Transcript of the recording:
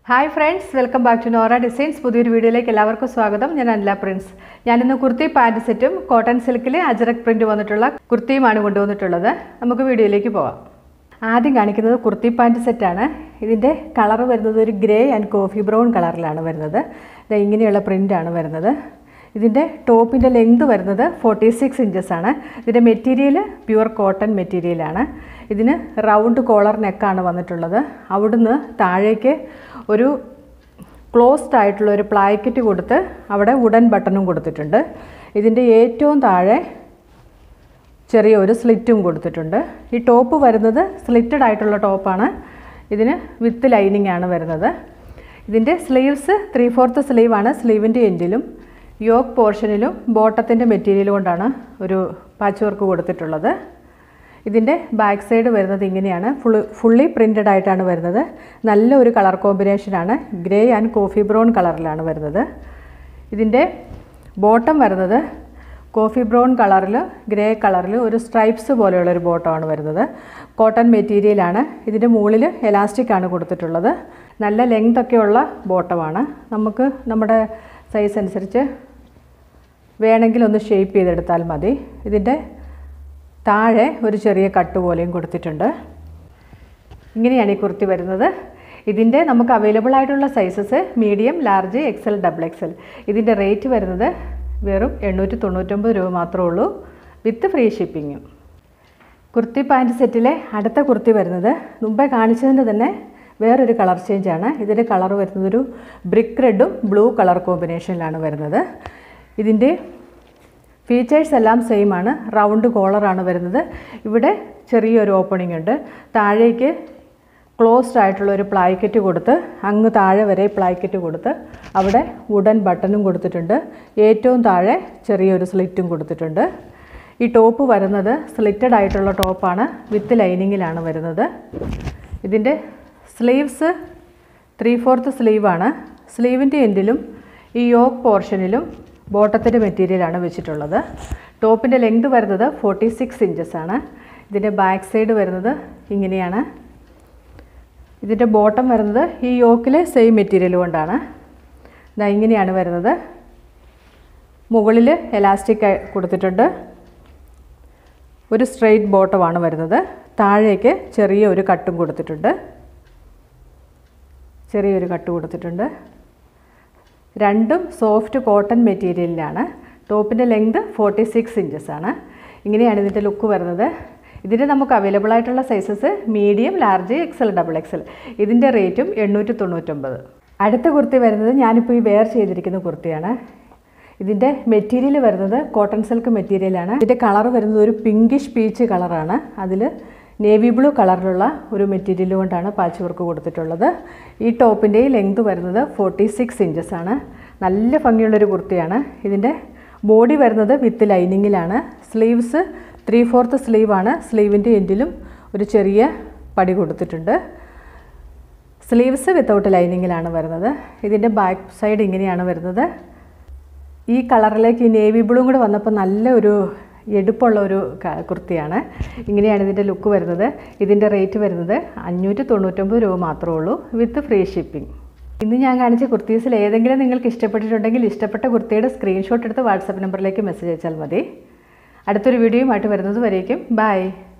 hi friends welcome back to Nora designs പുതിയൊരു വീഡിയോയിലേക്ക് എല്ലാവർക്കും സ്വാഗതം ഞാൻ അനില പ്രിൻസ് ഞാനിന്ന് കുർത്തി പാൻറ് സെറ്റും കോട്ടൺ സിൽക്കിൽ അജറക് പ്രിൻറ്റ് വന്നിട്ടുള്ള കുർത്തിയുമാണ് കൊണ്ടുവന്നിട്ടുള്ളത് നമുക്ക് വീഡിയോയിലേക്ക് പോവാം ആദ്യം കാണിക്കുന്നത് കുർത്തി പാൻറ് സെറ്റാണ് ഇതിൻ്റെ കളർ വരുന്നത് ഒരു ഗ്രേ ആൻഡ് കോഫി ബ്രൗൺ കളറിലാണ് വരുന്നത് ദേ ഇങ്ങനെയുള്ള പ്രിൻ്റാണ് വരുന്നത് ഇതിൻ്റെ ടോപ്പിൻ്റെ ലെങ്ത് വരുന്നത് ഫോർട്ടി സിക്സ് ഇഞ്ചസ് ആണ് ഇതിൻ്റെ മെറ്റീരിയൽ പ്യുവർ കോട്ടൺ മെറ്റീരിയലാണ് ഇതിന് റൗണ്ട് കോളർ നെക്കാണ് വന്നിട്ടുള്ളത് അവിടുന്ന് താഴേക്ക് ഒരു ക്ലോസ്ഡ് ആയിട്ടുള്ള ഒരു പ്ലാക്കറ്റ് കൊടുത്ത് അവിടെ വുഡൻ ബട്ടണും കൊടുത്തിട്ടുണ്ട് ഇതിൻ്റെ ഏറ്റവും താഴെ ചെറിയ ഒരു സ്ലിറ്റും കൊടുത്തിട്ടുണ്ട് ഈ ടോപ്പ് വരുന്നത് സ്ലിറ്റഡ് ആയിട്ടുള്ള ടോപ്പാണ് ഇതിന് വിത്ത് ലൈനിങ് ആണ് വരുന്നത് ഇതിൻ്റെ സ്ലീവ്സ് ത്രീ ഫോർത്ത് സ്ലീവാണ് സ്ലീവിൻ്റെ എൻഡിലും യോക്ക് പോർഷനിലും ബോട്ടത്തിൻ്റെ മെറ്റീരിയൽ കൊണ്ടാണ് ഒരു പാച്ച് വർക്ക് കൊടുത്തിട്ടുള്ളത് ഇതിൻ്റെ ബാക്ക് സൈഡ് വരുന്നത് ഇങ്ങനെയാണ് ഫുള്ള് ഫുള്ളി പ്രിൻറ്റഡ് ആയിട്ടാണ് വരുന്നത് നല്ല ഒരു കളർ കോമ്പിനേഷനാണ് ഗ്രേ ആൻഡ് കോഫി ബ്രൗൺ കളറിലാണ് വരുന്നത് ഇതിൻ്റെ ബോട്ടം വരുന്നത് കോഫി ബ്രൗൺ കളറിൽ ഗ്രേ കളറിൽ ഒരു സ്ട്രൈപ്സ് പോലെയുള്ള ഒരു ബോട്ടമാണ് വരുന്നത് കോട്ടൺ മെറ്റീരിയലാണ് ഇതിൻ്റെ മുകളിൽ എലാസ്റ്റിക് ആണ് കൊടുത്തിട്ടുള്ളത് നല്ല ലെങ്ത് ഒക്കെയുള്ള ബോട്ടമാണ് നമുക്ക് നമ്മുടെ സൈസ് അനുസരിച്ച് വേണമെങ്കിൽ ഒന്ന് ഷേപ്പ് ചെയ്തെടുത്താൽ മതി ഇതിൻ്റെ താഴെ ഒരു ചെറിയ കട്ട് പോലെയും കൊടുത്തിട്ടുണ്ട് ഇങ്ങനെയാണ് ഈ കുർത്തി വരുന്നത് ഇതിൻ്റെ നമുക്ക് അവൈലബിൾ ആയിട്ടുള്ള sizes medium large XL double XL ഇതിൻ്റെ റേറ്റ് വരുന്നത് വെറും എണ്ണൂറ്റി തൊണ്ണൂറ്റൊമ്പത് രൂപ മാത്രമേ ഉള്ളൂ വിത്ത് ഫ്രീ ഷിപ്പിങ്ങും കുർത്തി പാൻറ്റ് സെറ്റിലെ അടുത്ത കുർത്തി വരുന്നത് മുമ്പേ കാണിച്ചതിൻ്റെ തന്നെ വേറൊരു കളർ ചേഞ്ചാണ് ഇതിൻ്റെ കളർ വരുന്നത് ഒരു ബ്രിക്ക് റെഡും ബ്ലൂ കളർ കോമ്പിനേഷനിലാണ് വരുന്നത് ഇതിൻ്റെ ഫീച്ചേഴ്സ് എല്ലാം സെയിം ആണ് റൗണ്ട് കോളറാണ് വരുന്നത് ഇവിടെ ചെറിയൊരു ഓപ്പണിംഗ് ഉണ്ട് താഴേക്ക് ക്ലോസ്ഡ് ആയിട്ടുള്ള ഒരു പ്ലാക്കറ്റ് കൊടുത്ത് അങ്ങ് താഴെ വരെ പ്ലാക്കറ്റ് കൊടുത്ത് അവിടെ വുഡൻ ബട്ടണും കൊടുത്തിട്ടുണ്ട് ഏറ്റവും താഴെ ചെറിയൊരു സ്ലിറ്റും കൊടുത്തിട്ടുണ്ട് ഈ ടോപ്പ് വരുന്നത് സ്ലിറ്റഡ് ആയിട്ടുള്ള ടോപ്പാണ് വിത്ത് ലൈനിങ്ങിലാണ് വരുന്നത് ഇതിൻ്റെ സ്ലീവ്സ് ത്രീ ഫോർത്ത് സ്ലീവാണ് സ്ലീവിൻ്റെ എൻഡിലും ഈ യോക്ക് പോർഷനിലും ബോട്ടത്തിൻ്റെ മെറ്റീരിയലാണ് വെച്ചിട്ടുള്ളത് ടോപ്പിൻ്റെ ലെങ്ത് വരുന്നത് ഫോർട്ടി സിക്സ് ഇഞ്ചസ് ആണ് ഇതിൻ്റെ ബാക്ക് സൈഡ് വരുന്നത് ഇങ്ങനെയാണ് ഇതിൻ്റെ ബോട്ടം വരുന്നത് ഈ യോക്കിലെ സെയിം മെറ്റീരിയൽ കൊണ്ടാണ് ഇതാ ഇങ്ങനെയാണ് വരുന്നത് മുകളിൽ എലാസ്റ്റിക് കൊടുത്തിട്ടുണ്ട് ഒരു സ്ട്രെയിറ്റ് ബോട്ടമാണ് വരുന്നത് താഴേക്ക് ചെറിയ ഒരു കട്ടും കൊടുത്തിട്ടുണ്ട് ചെറിയൊരു കട്ട് കൊടുത്തിട്ടുണ്ട് രണ്ടും സോഫ്റ്റ് കോട്ടൺ മെറ്റീരിയലിലാണ് ടോപ്പിൻ്റെ ലെങ്ത് ഫോർട്ടി സിക്സ് ഇഞ്ചസ് ആണ് ഇങ്ങനെയാണ് ഇതിൻ്റെ ലുക്ക് വരുന്നത് ഇതിൻ്റെ നമുക്ക് അവൈലബിൾ ആയിട്ടുള്ള sizes medium large XL double XL ഇതിൻ്റെ റേറ്റും എണ്ണൂറ്റി തൊണ്ണൂറ്റൊമ്പത് അടുത്ത കുർത്തി വരുന്നത് ഞാനിപ്പോൾ ഈ വെയർ ചെയ്തിരിക്കുന്ന കുർത്തിയാണ് ഇതിൻ്റെ മെറ്റീരിയൽ വരുന്നത് കോട്ടൺ സിൽക്ക് മെറ്റീരിയലാണ് ഇതിൻ്റെ കളർ വരുന്നത് ഒരു പിങ്കിഷ് പീച്ച് കളറാണ് അതിൽ നേവി ബ്ലൂ കളറിലുള്ള ഒരു മെറ്റീരിയൽ കൊണ്ടാണ് പാച്ച് വർക്ക് കൊടുത്തിട്ടുള്ളത് ഈ ടോപ്പിൻ്റെ ലെങ്ത് വരുന്നത് ഫോർട്ടി സിക്സ് ഇഞ്ചസ് ആണ് നല്ല ഭംഗിയുള്ളൊരു കുർത്തിയാണ് ഇതിൻ്റെ ബോഡി വരുന്നത് വിത്ത് ലൈനിങ്ങിലാണ് സ്ലീവ്സ് ത്രീ ഫോർത്ത് സ്ലീവാണ് സ്ലീവിൻ്റെ എൻഡിലും ഒരു ചെറിയ പടി കൊടുത്തിട്ടുണ്ട് സ്ലീവ്സ് വിത്തൗട്ട് ലൈനിങ്ങിലാണ് വരുന്നത് ഇതിൻ്റെ ബാക്ക് സൈഡ് ഇങ്ങനെയാണ് വരുന്നത് ഈ കളറിലേക്ക് ഈ നേവി ബ്ലൂ കൂടെ വന്നപ്പോൾ നല്ല ഒരു എടുപ്പുള്ള ഒരു കുർത്തിയാണ് ഇങ്ങനെയാണ് ഇതിൻ്റെ ലുക്ക് വരുന്നത് ഇതിൻ്റെ റേറ്റ് വരുന്നത് അഞ്ഞൂറ്റി തൊണ്ണൂറ്റൊമ്പത് രൂപ മാത്രമേ ഉള്ളൂ വിത്ത് ഫ്രീ ഷിപ്പിംഗ് ഇന്ന് ഞാൻ കാണിച്ച കുർത്തീസിൽ ഏതെങ്കിലും നിങ്ങൾക്ക് ഇഷ്ടപ്പെട്ടിട്ടുണ്ടെങ്കിൽ ഇഷ്ടപ്പെട്ട കുർത്തിയുടെ സ്ക്രീൻഷോട്ട് എടുത്ത് വാട്സപ്പ് നമ്പറിലേക്ക് മെസ്സേജ് അയച്ചാൽ മതി അടുത്തൊരു വീഡിയോയുമായിട്ട് വരുന്നത് വരേക്കും ബൈ